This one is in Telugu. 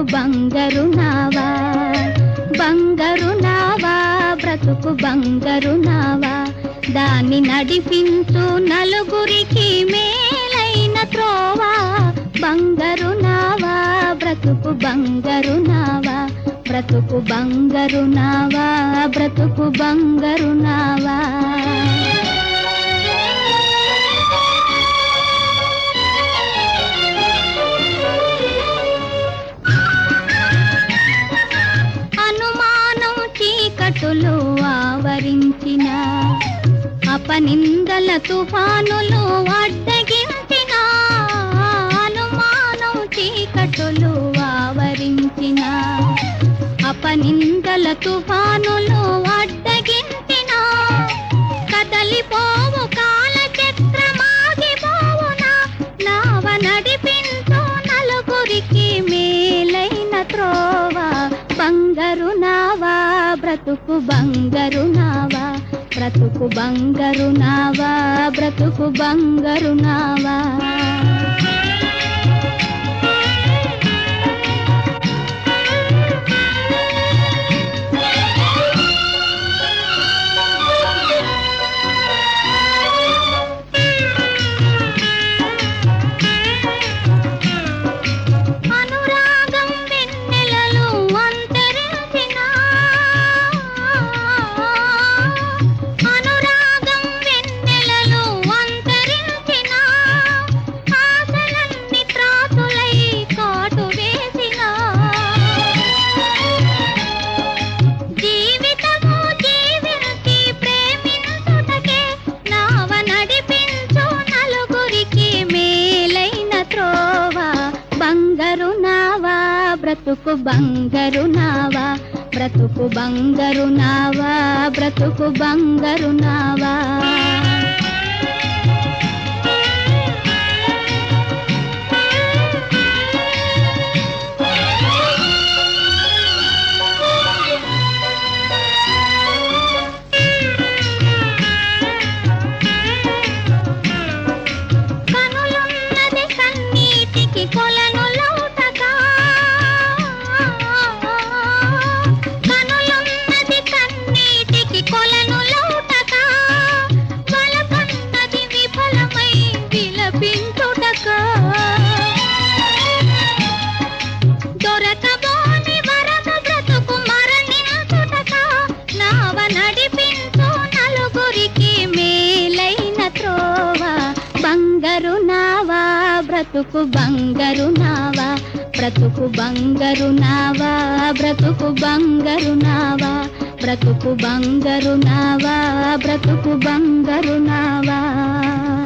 బంగారు నావా బంగారు నావా బ్రతుకు బంగారు నావా దాన్ని నడిపించు నలుగురికి మేలైన త్రోవా బంగారు నావా బ్రతుకు బంగారు నావా బ్రతుకు బంగారు నావా బ్రతుకు బంగారు నావా అనుమానం చీకటులు ఆవరించిన అపనిందల తుఫానులు అడ్డగించిన అనుమానం చీకటులు ఆవరించిన అపనిందల తుఫానులు అడ్డగించిన కదలిపోవు కాల చక్రమాగిపోవునా నావ నడిపించు నలుగురికి మేలైన త్రోవ బంగారు నావా బ్రతుకు బంగారు నావా బ్రతుకు బంగారు నావా బ్రతుకు బంగారు నావా అనురాగం వెన్నెలలు అంతరించిన అనురాగం వెన్నెలలు అంతరించిన ఆశలన్నీ త్రాసులై కాటు వేసిన జీవితము జీవించి ప్రేమించుటకే నావ నడిపించు నలుగురికి మేలైన త్రోవ బంగారు నావా బ్రతుకు బంగారు నావా బ్రతుకు బంగారు నావా బ్రతుకు బంగారు నావా కనులున్నది కన్నీటికి కొలను లౌటగా కనులున్నది కన్నీటికి కొలను లౌటగా వలపన్నది విఫలమై విలపించుటగా దొరకబోని వరద బ్రతుకు మరణించుటగా నావ నడిపించు నలుగురికి మేలైన త్రోవ బంగారు నావా బ్రతుకు బంగారు నావా బ్రతుకు బంగారు నావా బ్రతుకు బంగారు నావా బ్రతుకు బంగారు నావా బ్రతుకు బంగారు నావా